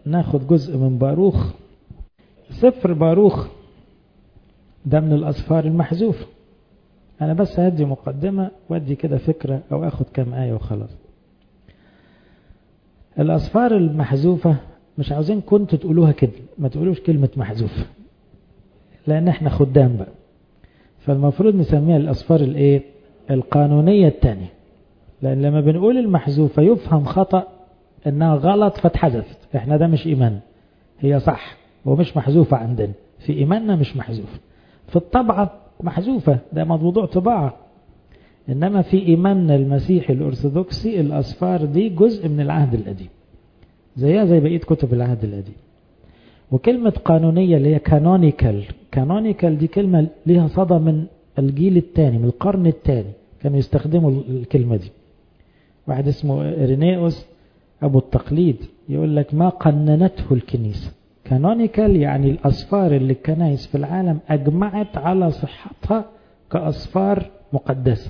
ناخد جزء من باروخ سفر باروخ ده من الأسفار المحذوفة أنا بس هدي مقدمة وادي كده فكرة أو أخد كام آية وخلاص الأسفار المحذوفة مش عاوزين كنتوا تقولوها كده ما تقولوش كلمة محذوفة لأن احنا خدام بقى فالمفروض نسميها الأسفار الايه القانونية الثانية لأن لما بنقول المحذوفة يفهم خطأ إنها غلط فاتحذفت احنا ده مش إيمان هي صح ومش محذوفة عندنا في إيماننا مش محذوفة في الطبعة محذوفة ده موضوع طباعة إنما في إيماننا المسيحي الأرثوذكسي الأسفار دي جزء من العهد القديم زيها زي بقية كتب العهد القديم وكلمة قانونية اللي هي كانونيكال كانونيكال دي كلمة ليها صدى من الجيل الثاني من القرن الثاني كانوا يستخدموا الكلمة دي واحد اسمه إرينيوس أبو التقليد يقول لك ما قننته الكنيسة كانونيكال يعني الأسفار اللي الكنائس في العالم أجمعت على صحتها كأسفار مقدسة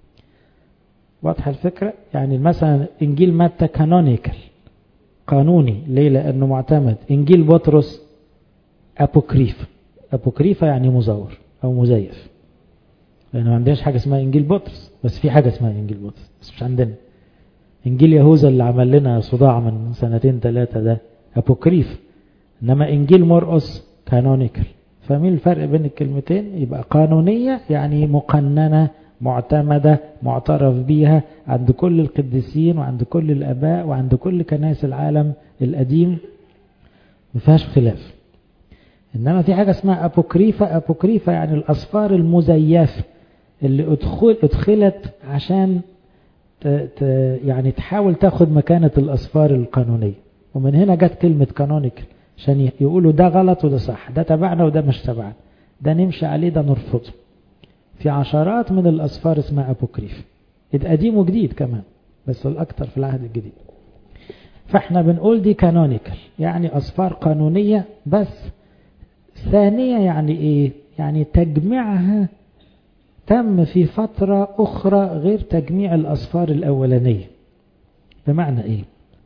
واضحة الفكرة يعني مثلا إنجيل متى كانونيكال قانوني ليه لأنه معتمد إنجيل بطرس أبوكريف أبوكريفة يعني مزور أو مزيف لأنه ما عندناش حاجة اسمها إنجيل بطرس بس في حاجة اسمها إنجيل بطرس بس مش عندنا إنجيل يهوذا اللي عمل لنا صداع من سنتين ثلاثة ده أبوكريف إنما إنجيل مرقس كانونيكال فمين الفرق بين الكلمتين يبقى قانونية يعني مقننة معتمدة معترف بيها عند كل القديسين وعند كل الأباء وعند كل كنائس العالم القديم ما فيهاش خلاف إنما في حاجة اسمها أبوكريفة أبوكريفة يعني الأسفار المزيفة اللي أدخل أدخلت عشان ت ت يعني تحاول تاخد مكانة الأسفار القانونية ومن هنا جت كلمة كانونيكال عشان يقولوا ده غلط وده صح ده تبعنا وده مش تبعنا ده نمشي عليه ده نرفضه في عشرات من الأسفار اسمها أبوكريف قديم وجديد كمان بس الأكثر في العهد الجديد فاحنا بنقول دي كانونيكال يعني أسفار قانونية بس ثانية يعني إيه يعني تجميعها تم في فترة أخرى غير تجميع الأسفار الأولانية بمعنى إيه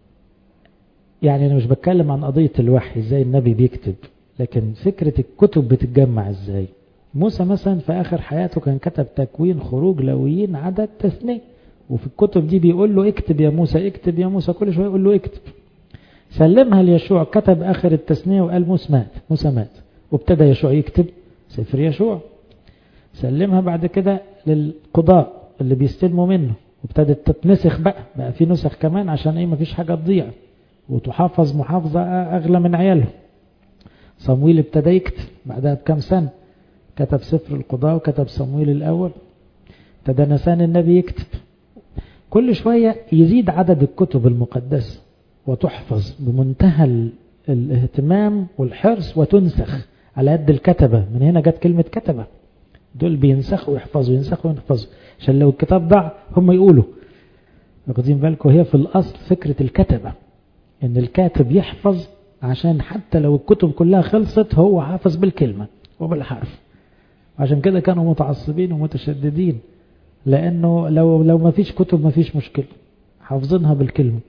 يعني أنا مش بتكلم عن قضية الوحي إزاي النبي بيكتب لكن فكرة الكتب بتتجمع إزاي موسى مثلا في آخر حياته كان كتب تكوين خروج لويين عدد تثنية وفي الكتب دي بيقول له اكتب يا موسى اكتب يا موسى كل شوية يقول له اكتب سلمها ليشوع كتب آخر التثنية وقال موسى مات موسى مات وابتدى يشوع يكتب سفر يشوع سلمها بعد كده للقضاء اللي بيستلموا منه وابتدت تتنسخ بقى بقى في نسخ كمان عشان ايه مفيش حاجة تضيع وتحافظ محافظة أغلى من عياله صمويل ابتدى يكتب بعدها بكام سنة كتب سفر القضاء وكتب صمويل الأول ابتدى نسان النبي يكتب كل شوية يزيد عدد الكتب المقدسة وتحفظ بمنتهى الاهتمام والحرص وتنسخ على يد الكتبة من هنا جت كلمة كتبة دول بينسخوا ويحفظوا ينسخوا ويحفظوا عشان لو الكتاب ضاع هم يقولوا واخدين بالكم هي في الأصل فكرة الكتبة ان الكاتب يحفظ عشان حتى لو الكتب كلها خلصت هو حافظ بالكلمة وبالحرف عشان كده كانوا متعصبين ومتشددين لانه لو لو ما فيش كتب ما فيش مشكلة حافظينها بالكلمة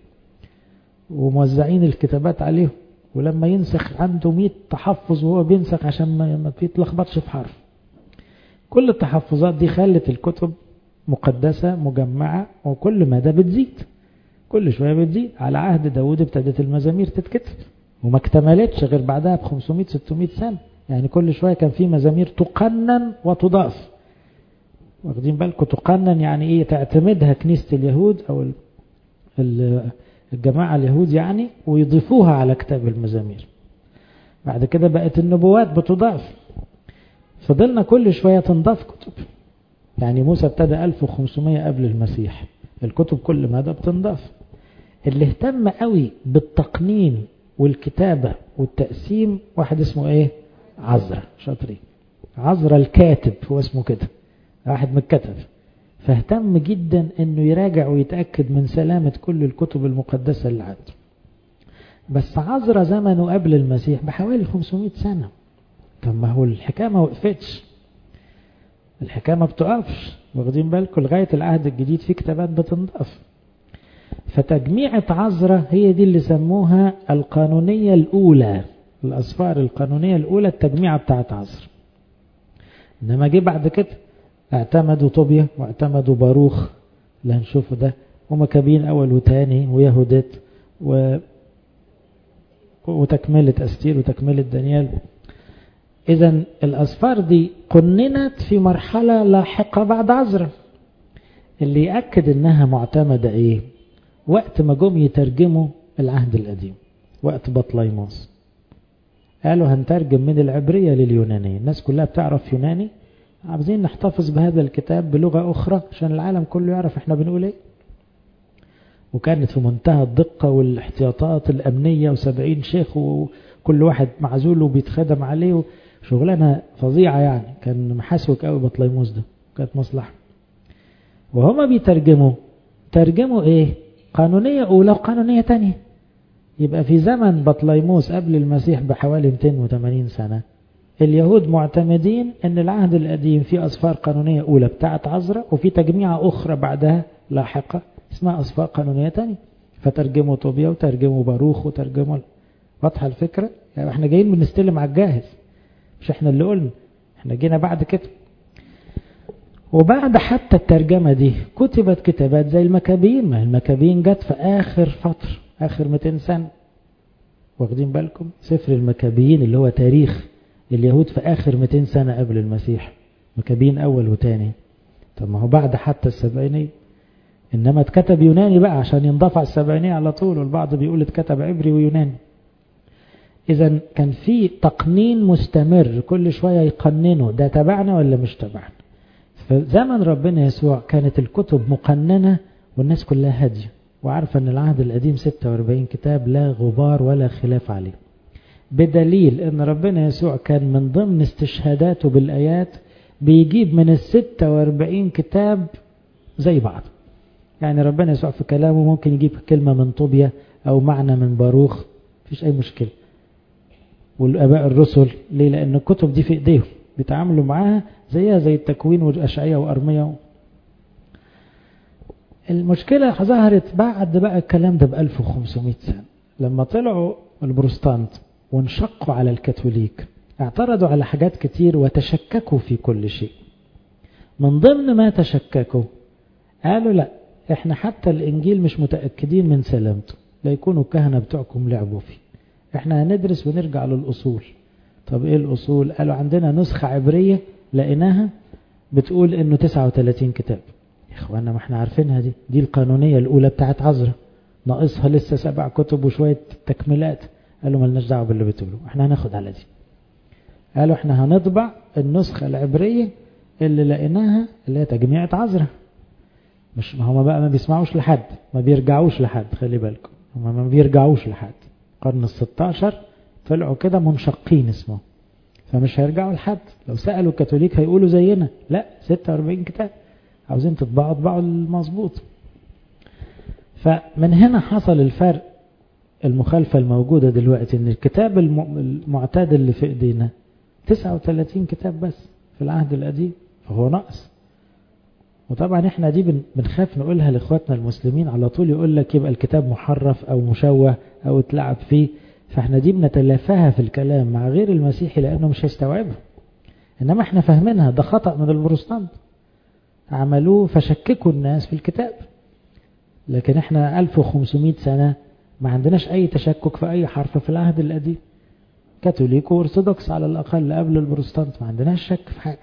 وموزعين الكتابات عليهم ولما ينسخ عنده 100 تحفظ وهو بينسخ عشان ما يتلخبطش في حرف كل التحفظات دي خلت الكتب مقدسة مجمعة وكل ما ده بتزيد كل شوية بتزيد على عهد داود ابتدت المزامير تتكتب وما اكتملتش غير بعدها ب 500 600 سنة يعني كل شوية كان في مزامير تقنن وتضاف واخدين بالكم تقنن يعني ايه تعتمدها كنيسة اليهود او الجماعة اليهود يعني ويضيفوها على كتاب المزامير بعد كده بقت النبوات بتضاف فضلنا كل شوية تنضاف كتب يعني موسى ابتدى 1500 قبل المسيح الكتب كل مدى بتنضاف اللي اهتم قوي بالتقنين والكتابة والتقسيم واحد اسمه ايه عزرا شاطرين عزرا الكاتب هو اسمه كده واحد من الكتب فاهتم جدا انه يراجع ويتأكد من سلامة كل الكتب المقدسة اللي عنده بس عزرا زمنه قبل المسيح بحوالي 500 سنة طب ما هو الحكاية ما وقفتش الحكاية ما بتقفش واخدين بالكم لغاية العهد الجديد في كتابات بتنضاف فتجميعة عذرة هي دي اللي سموها القانونية الأولى الأسفار القانونية الأولى التجميعة بتاعت عذر إنما جه بعد كده اعتمدوا طوبيا واعتمدوا باروخ اللي هنشوفه ده ومكابين أول وتاني ويهودت و... وتكملة أستير وتكملة دانيال إذا الأسفار دي قننت في مرحلة لاحقة بعد عذرة اللي يأكد إنها معتمدة إيه وقت ما جم يترجموا العهد القديم وقت بطليموس قالوا هنترجم من العبرية لليونانية الناس كلها بتعرف يوناني عاوزين نحتفظ بهذا الكتاب بلغة أخرى عشان العالم كله يعرف احنا بنقول ايه وكانت في منتهى الدقة والاحتياطات الأمنية وسبعين شيخ وكل واحد معزول وبيتخدم عليه شغلانة فظيعة يعني كان محاسوك قوي بطليموس ده كانت مصلحة وهما بيترجموا ترجموا ايه قانونية أولى وقانونية تانية يبقى في زمن بطليموس قبل المسيح بحوالي 280 سنة اليهود معتمدين ان العهد القديم فيه أصفار قانونية أولى بتاعت عذراء وفي تجميعة أخرى بعدها لاحقة اسمها أصفار قانونية تانية فترجموا طوبيا وترجموا باروخ وترجموا واضحة الفكرة يعني احنا جايين بنستلم على الجاهز مش احنا اللي قلنا احنا جينا بعد كده وبعد حتى الترجمة دي كتبت كتابات زي المكابين ما المكابين جت في آخر فترة آخر 200 سنة واخدين بالكم سفر المكابيين اللي هو تاريخ اليهود في آخر 200 سنة قبل المسيح مكابين أول وتاني طب ما هو بعد حتى السبعينية إنما اتكتب يوناني بقى عشان ينضاف على السبعينية على طول والبعض بيقول اتكتب عبري ويوناني إذا كان في تقنين مستمر كل شوية يقننوا ده تبعنا ولا مش تبعنا في زمن ربنا يسوع كانت الكتب مقننة والناس كلها هادية وعارفة أن العهد القديم 46 كتاب لا غبار ولا خلاف عليه بدليل أن ربنا يسوع كان من ضمن استشهاداته بالآيات بيجيب من ال 46 كتاب زي بعض يعني ربنا يسوع في كلامه ممكن يجيب كلمة من طوبيا أو معنى من باروخ مفيش أي مشكلة والآباء الرسل ليه لأن الكتب دي في إيديهم بيتعاملوا معاها زيها زي التكوين والأشعية وأرمية المشكلة ظهرت بعد بقى الكلام ده ب 1500 سنة لما طلعوا البروستانت وانشقوا على الكاثوليك اعترضوا على حاجات كتير وتشككوا في كل شيء من ضمن ما تشككوا قالوا لا احنا حتى الانجيل مش متأكدين من سلامته لا يكونوا الكهنة بتوعكم لعبوا فيه احنا هندرس ونرجع للأصول طب ايه الأصول قالوا عندنا نسخة عبرية لقيناها بتقول انه 39 كتاب يا اخوانا ما احنا عارفينها دي دي القانونية الاولى بتاعت عذرة ناقصها لسه سبع كتب وشوية تكملات قالوا ملناش دعوه باللي بتقوله احنا هناخد على دي قالوا احنا هنطبع النسخة العبرية اللي لقيناها اللي هي تجميعة عذرة مش ما هم بقى ما بيسمعوش لحد ما بيرجعوش لحد خلي بالكم هم ما بيرجعوش لحد القرن الستاشر طلعوا كده منشقين اسمه فمش هيرجعوا لحد لو سألوا الكاثوليك هيقولوا زينا لا 46 كتاب عاوزين تطبعوا اطبعوا المظبوط فمن هنا حصل الفرق المخالفة الموجودة دلوقتي ان الكتاب المعتاد اللي في ايدينا 39 كتاب بس في العهد القديم فهو نقص وطبعا احنا دي بنخاف نقولها لاخواتنا المسلمين على طول يقول لك يبقى الكتاب محرف او مشوه او اتلعب فيه فاحنا دي بنتلافاها في الكلام مع غير المسيحي لانه مش هيستوعبها انما احنا فاهمينها ده خطأ من البروتستانت عملوه فشككوا الناس في الكتاب لكن احنا 1500 سنة ما عندناش اي تشكك في اي حرف في العهد القديم كاثوليك وارثوذكس على الاقل قبل البروتستانت ما عندناش شك في حاجه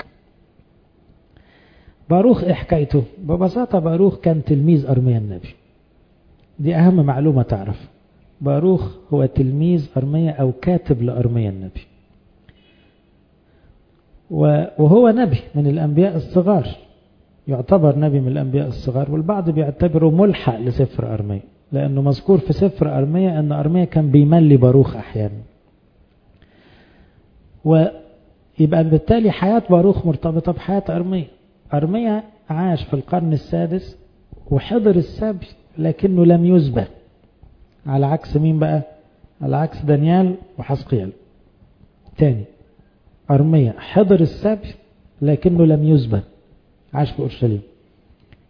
باروخ ايه حكايته ببساطة باروخ كان تلميذ أرميا النبي دي أهم معلومة تعرف باروخ هو تلميذ أرميا أو كاتب لأرميا النبي وهو نبي من الأنبياء الصغار يعتبر نبي من الأنبياء الصغار والبعض بيعتبره ملحق لسفر أرميا لأنه مذكور في سفر أرميا أن أرميا كان بيملي باروخ أحيانا ويبقى بالتالي حياة باروخ مرتبطة بحياة أرميا أرميا عاش في القرن السادس وحضر السبي لكنه لم يسبى على عكس مين بقى على عكس دانيال وحسقيال تاني أرميا حضر السبي لكنه لم يسبى عاش في أورشليم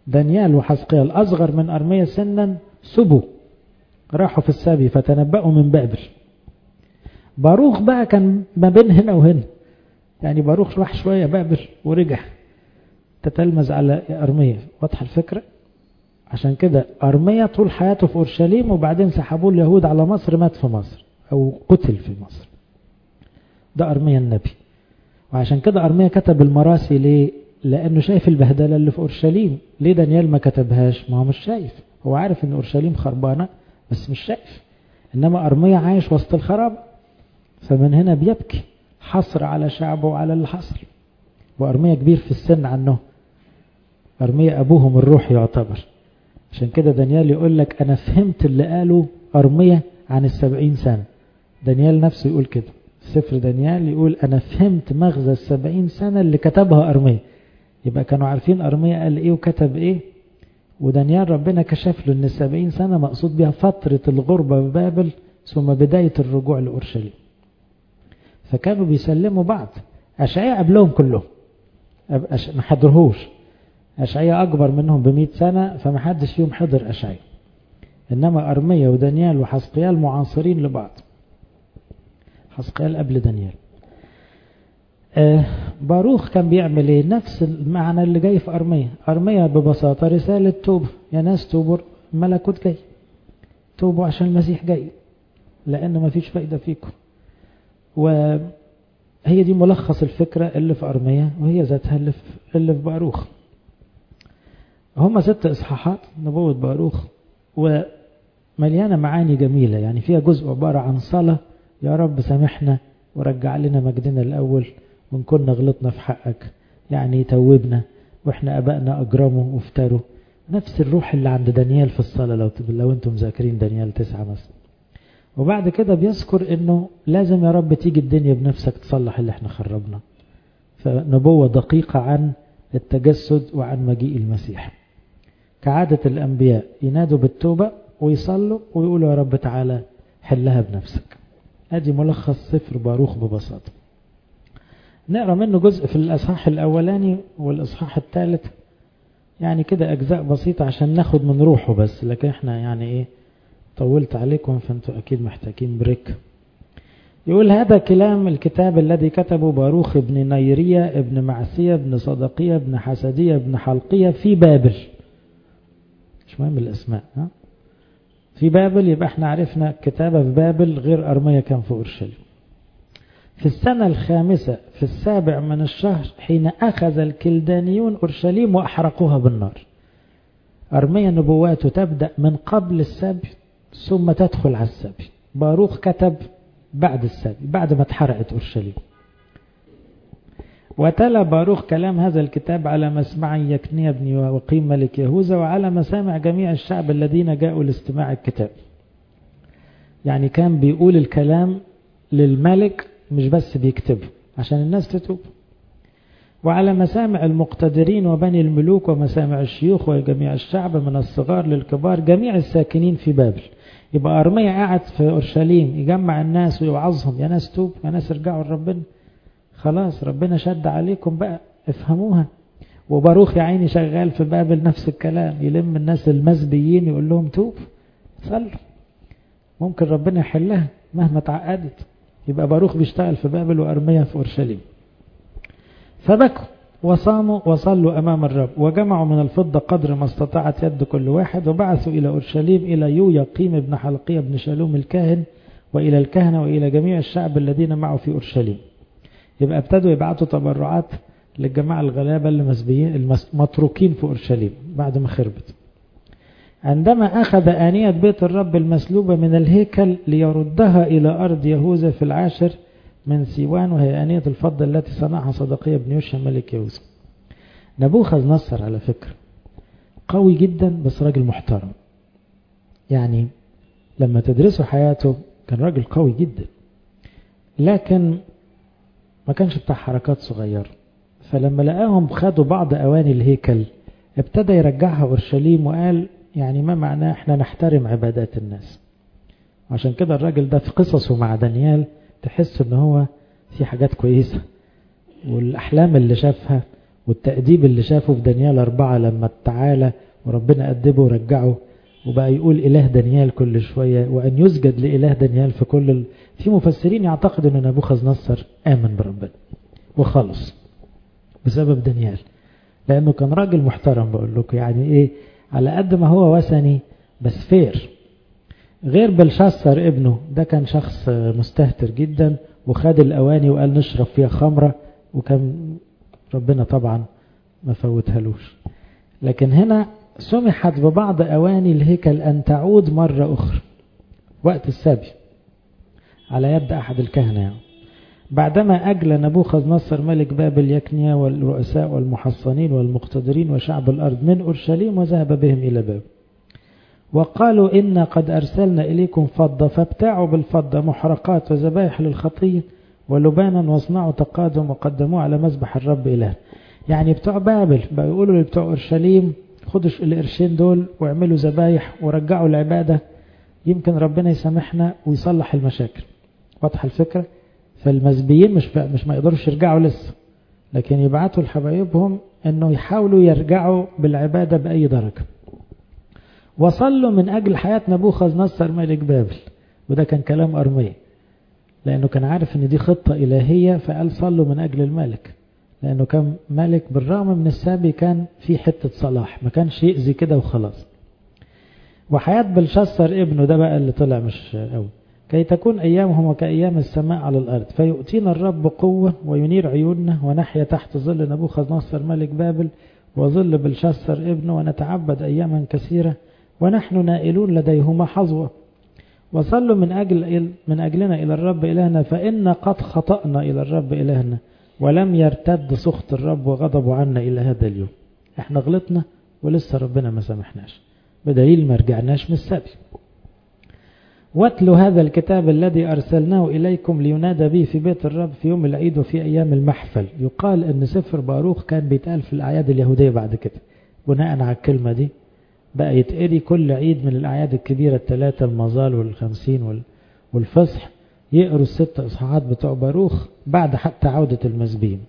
دانيال وحزقيال أصغر من أرمية سنا سبوا راحوا في السبي فتنبأوا من بابل باروخ بقى كان ما بين هنا وهنا يعني باروخ راح شوية بابل ورجع تتلمذ على أرمية واضحة الفكرة عشان كده أرمية طول حياته في أورشليم وبعدين سحبوه اليهود على مصر مات في مصر أو قتل في مصر ده أرمية النبي وعشان كده أرمية كتب المراسي ليه لأنه شايف البهدلة اللي في أورشليم ليه دانيال ما كتبهاش ما هو مش شايف هو عارف أن أورشليم خربانة بس مش شايف إنما أرمية عايش وسط الخراب فمن هنا بيبكي حصر على شعبه وعلى اللي حصل وأرمية كبير في السن عنه أرمية أبوهم الروح يعتبر عشان كده دانيال يقول لك أنا فهمت اللي قاله أرمية عن السبعين سنة دانيال نفسه يقول كده سفر دانيال يقول أنا فهمت مغزى السبعين سنة اللي كتبها أرمية يبقى كانوا عارفين أرمية قال إيه وكتب إيه ودانيال ربنا كشف له أن السبعين سنة مقصود بها فترة الغربة ببابل ثم بداية الرجوع لأورشليم فكانوا بيسلموا بعض أشعياء قبلهم كلهم ما حضرهوش أشعياء أكبر منهم بمئة سنة فما حدش فيهم حضر أشعياء إنما أرمية ودانيال وحسقيال معاصرين لبعض حسقيال قبل دانيال آه باروخ كان بيعمل ايه نفس المعنى اللي جاي في أرمية أرمية ببساطة رسالة توبة يا ناس توبوا ملكوت جاي توبوا عشان المسيح جاي لأن ما فيش فايدة فيكم وهي دي ملخص الفكرة اللي في أرمية وهي ذاتها اللي في, اللي في باروخ هم ست إصحاحات نبوة باروخ ومليانة معاني جميلة يعني فيها جزء عبارة عن صلاة يا رب سامحنا ورجع لنا مجدنا الأول وإن كنا غلطنا في حقك يعني توبنا وإحنا أبائنا أجرموا وافتروا نفس الروح اللي عند دانيال في الصلاة لو لو أنتم ذاكرين دانيال تسعة مثلا وبعد كده بيذكر إنه لازم يا رب تيجي الدنيا بنفسك تصلح اللي إحنا خربنا فنبوة دقيقة عن التجسد وعن مجيء المسيح كعادة الأنبياء ينادوا بالتوبة ويصلوا ويقولوا يا رب تعالى حلها بنفسك ادي ملخص سفر باروخ ببساطة نقرأ منه جزء في الأصحاح الأولاني والأصحاح الثالث يعني كده أجزاء بسيطة عشان ناخد من روحه بس لكن احنا يعني ايه طولت عليكم فانتوا أكيد محتاجين بريك يقول هذا كلام الكتاب الذي كتبه باروخ ابن نيرية ابن معسية ابن صدقية ابن حسدية ابن حلقية في بابل مش مهم الأسماء ها في بابل يبقى احنا عرفنا كتابة في بابل غير أرمية كان في أورشليم في السنة الخامسة في السابع من الشهر حين أخذ الكلدانيون أورشليم وأحرقوها بالنار أرمية نبواته تبدأ من قبل السبي ثم تدخل على السبي باروخ كتب بعد السبي بعد ما اتحرقت أورشليم وتلا باروخ كلام هذا الكتاب على مسمع يكني بن وقيم ملك يهوذا وعلى مسامع جميع الشعب الذين جاءوا لاستماع الكتاب يعني كان بيقول الكلام للملك مش بس بيكتبه عشان الناس تتوب وعلى مسامع المقتدرين وبني الملوك ومسامع الشيوخ وجميع الشعب من الصغار للكبار جميع الساكنين في بابل يبقى أرمية قاعد في أورشليم يجمع الناس ويوعظهم يا ناس توب يا ناس ارجعوا لربنا خلاص ربنا شد عليكم بقى افهموها وباروخ يا عيني شغال في بابل نفس الكلام يلم الناس المزبيين يقول لهم توب صلوا ممكن ربنا يحلها مهما تعقدت يبقى باروخ بيشتغل في بابل وأرمية في أورشليم فبكوا وصاموا وصلوا أمام الرب وجمعوا من الفضة قدر ما استطاعت يد كل واحد وبعثوا إلى أورشليم إلى يو يقيم بن حلقية بن شالوم الكاهن وإلى الكهنة وإلى جميع الشعب الذين معه في أورشليم يبقى ابتدوا يبعتوا تبرعات للجماعة الغلابة اللي مسبيين المتروكين في أورشليم بعد ما خربت عندما أخذ آنية بيت الرب المسلوبة من الهيكل ليردها إلى أرض يهوذا في العاشر من سيوان وهي آنية الفضة التي صنعها صدقية بن يوشع ملك يهوذا نبوخذ نصر على فكرة قوي جدا بس راجل محترم يعني لما تدرسوا حياته كان راجل قوي جدا لكن ما كانش بتاع حركات صغيرة فلما لقاهم خدوا بعض أواني الهيكل ابتدى يرجعها أورشليم وقال يعني ما معناه احنا نحترم عبادات الناس عشان كده الراجل ده في قصصه مع دانيال تحس ان هو في حاجات كويسة والأحلام اللي شافها والتأديب اللي شافه في دانيال أربعة لما تعالى وربنا أدبه ورجعه وبقى يقول إله دانيال كل شوية وأن يسجد لإله دانيال في كل ال... في مفسرين يعتقدوا أن نبوخذ نصر آمن بربنا وخلص بسبب دانيال لأنه كان راجل محترم بقول لكم يعني إيه على قد ما هو وثني بس فير غير بلشسر ابنه ده كان شخص مستهتر جدا وخد الأواني وقال نشرب فيها خمرة وكان ربنا طبعا ما فوتهالوش لكن هنا سمحت ببعض أواني الهيكل أن تعود مرة أخرى وقت السبي على يد أحد الكهنة يعني. بعدما أجلى نبوخذ نصر ملك بابل يكنيا والرؤساء والمحصنين والمقتدرين وشعب الأرض من أورشليم وذهب بهم إلى بابل وقالوا إنا قد أرسلنا إليكم فضة فابتاعوا بالفضة محرقات وذبائح للخطية ولبانا واصنعوا تقادم وقدموه على مذبح الرب إله يعني بتوع بابل بقى يقولوا لبتوع أورشليم خدوا القرشين دول واعملوا ذبايح ورجعوا العبادة يمكن ربنا يسامحنا ويصلح المشاكل واضحة الفكرة فالمزبيين مش مش ما يقدروش يرجعوا لسه لكن يبعتوا لحبايبهم انه يحاولوا يرجعوا بالعبادة بأي درجة وصلوا من أجل حياة نبوخذ نصر ملك بابل وده كان كلام أرمية لأنه كان عارف أن دي خطة إلهية فقال صلوا من أجل الملك لأنه كان ملك بالرغم من السابي كان في حتة صلاح ما كانش يأذي كده وخلاص وحياة بلشسر ابنه ده بقى اللي طلع مش قوي كي تكون أيامهم وكأيام السماء على الأرض فيؤتينا الرب قوة وينير عيوننا ونحيا تحت ظل نبوخذ نصر ملك بابل وظل بلشسر ابنه ونتعبد أياما كثيرة ونحن نائلون لديهما حظوة وصلوا من أجل من أجلنا إلى الرب إلهنا فإن قد خطأنا إلى الرب إلهنا ولم يرتد سخط الرب وغضبه عنا إلى هذا اليوم احنا غلطنا ولسه ربنا ما سامحناش بدليل ما رجعناش من السبي واتلوا هذا الكتاب الذي أرسلناه إليكم لينادى به في بيت الرب في يوم العيد وفي أيام المحفل يقال أن سفر باروخ كان بيتقال في الأعياد اليهودية بعد كده بناء على الكلمة دي بقى يتقري كل عيد من الأعياد الكبيرة الثلاثة المظال والخمسين والفصح يقروا الست إصحاحات بتوع باروخ بعد حتى عودة المسبين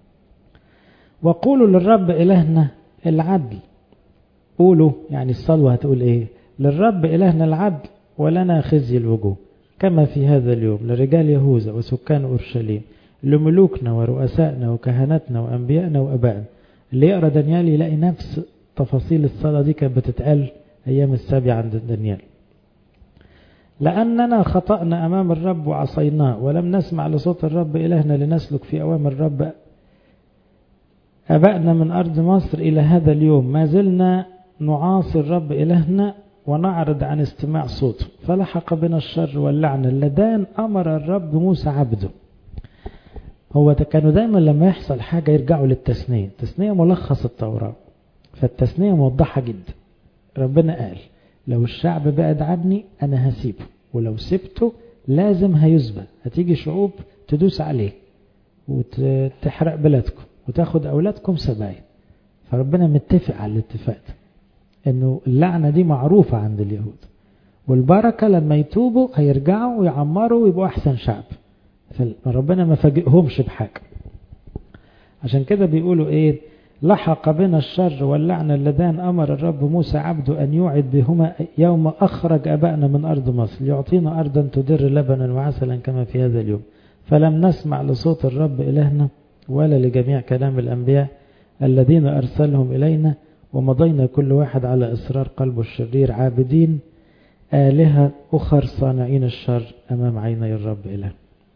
وقولوا للرب إلهنا العدل قولوا يعني الصلوة هتقول إيه للرب إلهنا العدل ولنا خزي الوجوه كما في هذا اليوم لرجال يهوذا وسكان أورشليم لملوكنا ورؤسائنا وكهنتنا وأنبيائنا وأبائنا اللي يقرأ دانيال يلاقي نفس تفاصيل الصلاة دي كانت بتتقال أيام السابع عند دانيال لأننا خطأنا أمام الرب وعصيناه ولم نسمع لصوت الرب إلهنا لنسلك في أوامر الرب أبأنا من أرض مصر إلى هذا اليوم ما زلنا نعاصي الرب إلهنا ونعرض عن استماع صوته فلحق بنا الشر واللعنة اللذان أمر الرب موسى عبده هو كانوا دايما لما يحصل حاجة يرجعوا للتثنية التثنية ملخص التوراة فالتثنية موضحة جدا ربنا قال لو الشعب بعد عني أنا هسيبه ولو سبته لازم هيذبح هتيجي شعوب تدوس عليه وتحرق بلادكم وتاخد أولادكم سبايا فربنا متفق على الاتفاق ده انه اللعنة دي معروفة عند اليهود والبركة لما يتوبوا هيرجعوا ويعمروا ويبقوا أحسن شعب فربنا ما فاجئهمش بحاجة عشان كده بيقولوا ايه لحق بنا الشر واللعنة اللذان أمر الرب موسى عبده أن يوعد بهما يوم أخرج أبائنا من أرض مصر ليعطينا أرضا تدر لبنا وعسلا كما في هذا اليوم فلم نسمع لصوت الرب إلهنا ولا لجميع كلام الأنبياء الذين أرسلهم إلينا ومضينا كل واحد على إصرار قلبه الشرير عابدين آلهة أخر صانعين الشر أمام عيني الرب إله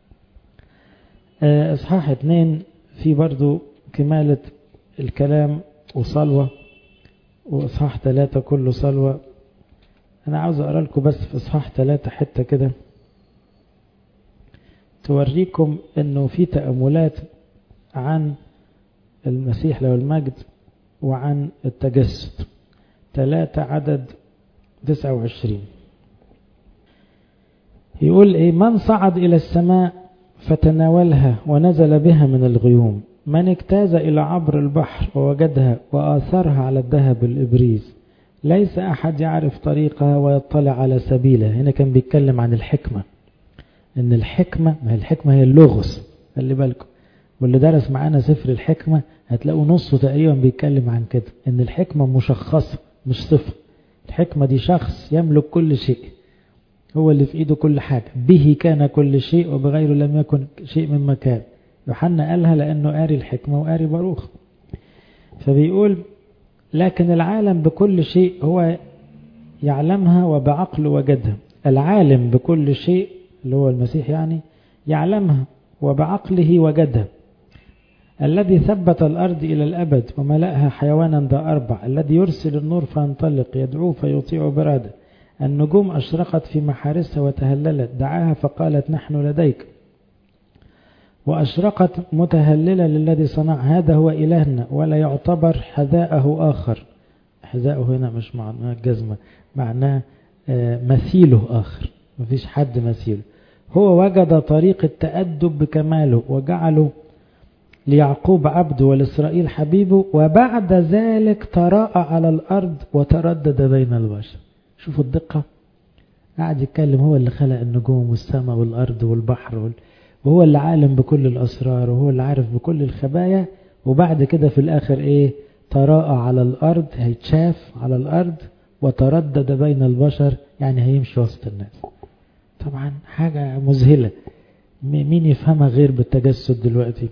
إصحاح اتنين في برضو كمالة الكلام وصلوة وإصحاح ثلاثة كله صلوة أنا عاوز أقرأ لكم بس في إصحاح ثلاثة حتة كده توريكم أنه في تأملات عن المسيح له المجد وعن التجسد ثلاثة عدد تسعة وعشرين يقول إيه من صعد إلى السماء فتناولها ونزل بها من الغيوم من اجتاز إلى عبر البحر ووجدها وآثرها على الذهب الإبريز ليس أحد يعرف طريقها ويطلع على سبيلها هنا كان بيتكلم عن الحكمة إن الحكمة ما هي الحكمة هي اللغز خلي بالكم واللي درس معانا سفر الحكمة هتلاقوا نصه تقريبا بيتكلم عن كده ان الحكمة مشخصة مش صفة الحكمة دي شخص يملك كل شيء هو اللي في ايده كل حاجة به كان كل شيء وبغيره لم يكن شيء من مكان يوحنا قالها لانه قاري الحكمة وقاري باروخ فبيقول لكن العالم بكل شيء هو يعلمها وبعقل وجدها العالم بكل شيء اللي هو المسيح يعني يعلمها وبعقله وجدها الذي ثبت الأرض إلى الأبد وملأها حيوانا ذا أربع الذي يرسل النور فينطلق يدعوه فيطيع براده النجوم أشرقت في محارسها وتهللت دعاها فقالت نحن لديك وأشرقت متهللة للذي صنع هذا هو إلهنا ولا يعتبر حذاءه آخر حذاءه هنا مش معناه الجزمة معناه مثيله آخر مفيش حد مثيله هو وجد طريق التأدب بكماله وجعله ليعقوب عبده ولإسرائيل حبيبه وبعد ذلك تراءى على الأرض وتردد بين البشر شوفوا الدقة قاعد يتكلم هو اللي خلق النجوم والسماء والأرض والبحر وال... وهو اللي عالم بكل الأسرار وهو اللي عارف بكل الخبايا وبعد كده في الآخر إيه تراءى على الأرض هيتشاف على الأرض وتردد بين البشر يعني هيمشي وسط الناس طبعا حاجة مذهلة مين يفهمها غير بالتجسد دلوقتي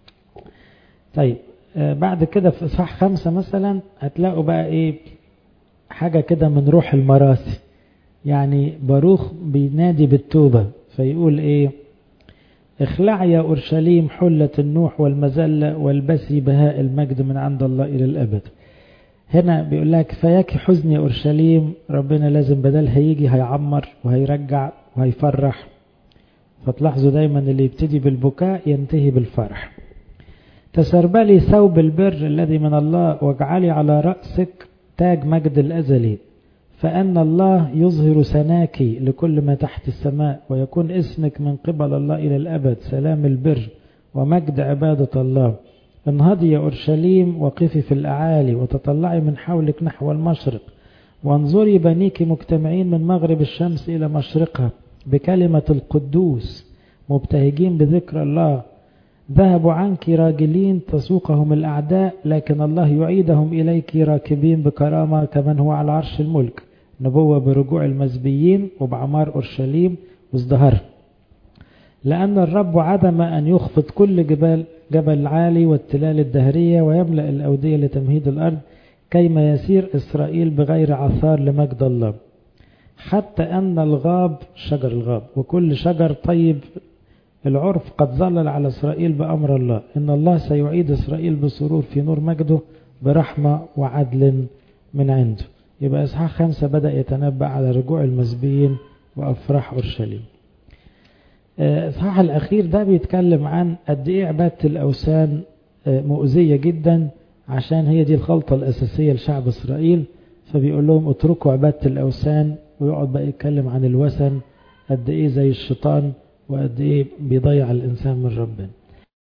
طيب آه بعد كده في إصحاح خمسة مثلا هتلاقوا بقى إيه حاجة كده من روح المراسي يعني باروخ بينادي بالتوبة فيقول إيه اخلعي يا أورشليم حلة النوح والمزلة والبسي بهاء المجد من عند الله إلى الأبد هنا بيقول لها كفاياك حزن يا أورشليم ربنا لازم بدل هيجي هيعمر وهيرجع وهيفرح فتلاحظوا دايما اللي يبتدي بالبكاء ينتهي بالفرح تسربلي ثوب البر الذي من الله واجعلي على رأسك تاج مجد الأزلي فأن الله يظهر سناك لكل ما تحت السماء ويكون اسمك من قبل الله إلى الأبد سلام البر ومجد عبادة الله انهضي يا أورشليم وقفي في الأعالي وتطلعي من حولك نحو المشرق وانظري بنيك مجتمعين من مغرب الشمس إلى مشرقها بكلمة القدوس مبتهجين بذكر الله ذهبوا عنك راجلين تسوقهم الأعداء لكن الله يعيدهم إليك راكبين بكرامة كمن هو على عرش الملك نبوة برجوع المزبيين وبعمار أورشليم وازدهر لأن الرب عدم أن يخفض كل جبال جبل عالي والتلال الدهرية ويملأ الأودية لتمهيد الأرض كيما يسير إسرائيل بغير عثار لمجد الله حتى أن الغاب شجر الغاب وكل شجر طيب العرف قد ظلل على إسرائيل بأمر الله إن الله سيعيد إسرائيل بسرور في نور مجده برحمة وعدل من عنده يبقى إصحاح خمسة بدأ يتنبأ على رجوع المسبيين وأفراح أورشليم إصحاح الأخير ده بيتكلم عن قد إيه عبادة الأوثان مؤذية جدا عشان هي دي الخلطة الأساسية لشعب إسرائيل فبيقول لهم اتركوا عبادة الأوثان ويقعد بقى يتكلم عن الوثن قد إيه زي الشيطان وقد إيه بيضيع الإنسان من ربنا